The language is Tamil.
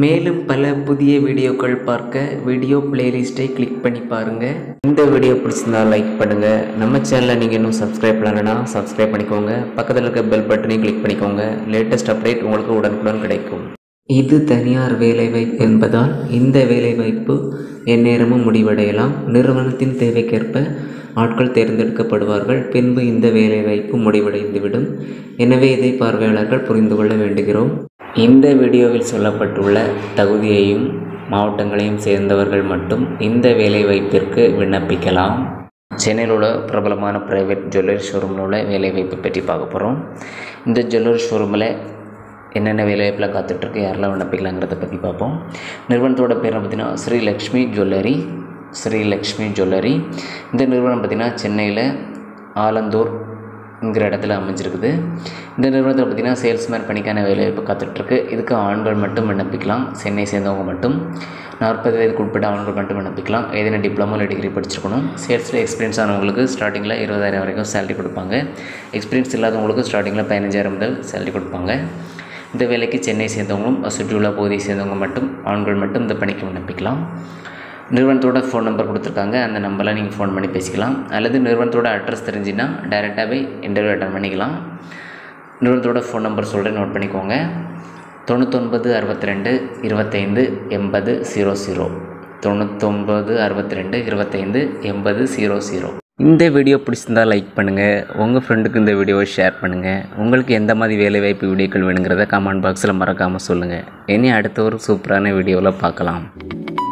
மேலும் பல புதிய வீடியோக்கள் பார்க்க வீடியோ பிளேலிஸ்ட்டை கிளிக் பண்ணி பாருங்கள் இந்த வீடியோ பிடிச்சிருந்தா லைக் பண்ணுங்கள் நம்ம சேனலை நீங்கள் இன்னும் சப்ஸ்கிரைப் பண்ணலைன்னா சப்ஸ்கிரைப் பண்ணிக்கோங்க பக்கத்தில் இருக்க பெல் பட்டனையும் கிளிக் பண்ணிக்கோங்க லேட்டஸ்ட் அப்டேட் உங்களுக்கு உடனுக்குடன் கிடைக்கும் இது தனியார் வேலைவாய்ப்பு என்பதால் இந்த வேலைவாய்ப்பு எந்நேரமும் முடிவடையலாம் நிறுவனத்தின் தேவைக்கேற்ப ஆட்கள் தேர்ந்தெடுக்கப்படுவார்கள் பின்பு இந்த வேலைவாய்ப்பு முடிவடைந்துவிடும் எனவே இதை பார்வையாளர்கள் புரிந்து கொள்ள வேண்டுகிறோம் இந்த வீடியோவில் சொல்லப்பட்டுள்ள தகுதியையும் மாவட்டங்களையும் சேர்ந்தவர்கள் மட்டும் இந்த வேலைவாய்ப்பிற்கு விண்ணப்பிக்கலாம் சென்னையில் உள்ள பிரபலமான ப்ரைவேட் ஜுவல்லரி ஷோரூமில் உள்ள வேலைவாய்ப்பை பற்றி பார்க்க போகிறோம் இந்த ஜுவல்லரி ஷோரூமில் என்னென்ன வேலைவாய்ப்பில் காத்துட்ருக்கு யாரெல்லாம் விண்ணப்பிக்கலாங்கிறத பற்றி பார்ப்போம் நிறுவனத்தோட பேர் பார்த்தீங்கன்னா ஸ்ரீலக்ஷ்மி ஜுவல்லரி ஸ்ரீலக்ஷ்மி ஜுவல்லரி இந்த நிறுவனம் பார்த்திங்கன்னா சென்னையில் ஆலந்தூர் ங்கிற இடத்துல அமைஞ்சிருக்குது இந்த நிறுவனத்தில் பார்த்திங்கன்னா சேல்ஸ்மேன் பணிக்கான வேலைவாய்ப்பு காத்துட்ருக்கு இதுக்கு ஆண்கள் மட்டும் விண்ணப்பிக்கலாம் சென்னை சேர்ந்தவங்க மட்டும் நாற்பது வயதுக்கு உட்பட்ட ஆண்கள் மட்டும் விண்ணப்பிக்கலாம் ஏதேனும் டிப்ளமோ இல்லை டிகிரி படிச்சிருக்கணும் சேல்ஸில் எக்ஸ்பீரியன்ஸ் ஆனவங்களுக்கு ஸ்டார்டிங்கில் இருபதாயிரம் வரைக்கும் சேலரி கொடுப்பாங்க எக்ஸ்பீரியன்ஸ் இல்லாதவங்களுக்கு ஸ்டார்டிங்கில் பதினஞ்சாயிரம் முதல் சேலரி கொடுப்பாங்க இந்த வேலைக்கு சென்னை சேர்ந்தவங்களும் சுற்றியுள்ள பகுதியை சேர்ந்தவங்க மட்டும் ஆண்கள் மட்டும் இந்த பணிக்கு விண்ணப்பிக்கலாம் நிறுவனத்தோட ஃபோன் நம்பர் கொடுத்துருக்காங்க அந்த நம்பரில் நீங்கள் ஃபோன் பண்ணி பேசிக்கலாம் அல்லது நிறுவனத்தோட அட்ரஸ் தெரிஞ்சுன்னா டைரெக்டாகவே இன்டர்வியூ அட்டன் பண்ணிக்கலாம் நிறுவனத்தோட ஃபோன் நம்பர் சொல்கிறேன் நோட் பண்ணிக்கோங்க தொண்ணூத்தொன்பது அறுபத்தி ரெண்டு இருபத்தைந்து எண்பது ஜீரோ ஜீரோ தொண்ணூத்தொம்பது அறுபத்தி ரெண்டு இருபத்தைந்து எண்பது ஜீரோ ஜீரோ இந்த வீடியோ பிடிச்சிருந்தால் லைக் பண்ணுங்கள் உங்கள் ஃப்ரெண்டுக்கு இந்த வீடியோவை ஷேர் பண்ணுங்கள் உங்களுக்கு எந்த மாதிரி வேலைவாய்ப்பு வீடியோக்கள் வேணுங்கிறத கமெண்ட் பாக்ஸில் மறக்காமல் சொல்லுங்கள் இனி அடுத்த ஒரு சூப்பரான வீடியோவில் பார்க்கலாம்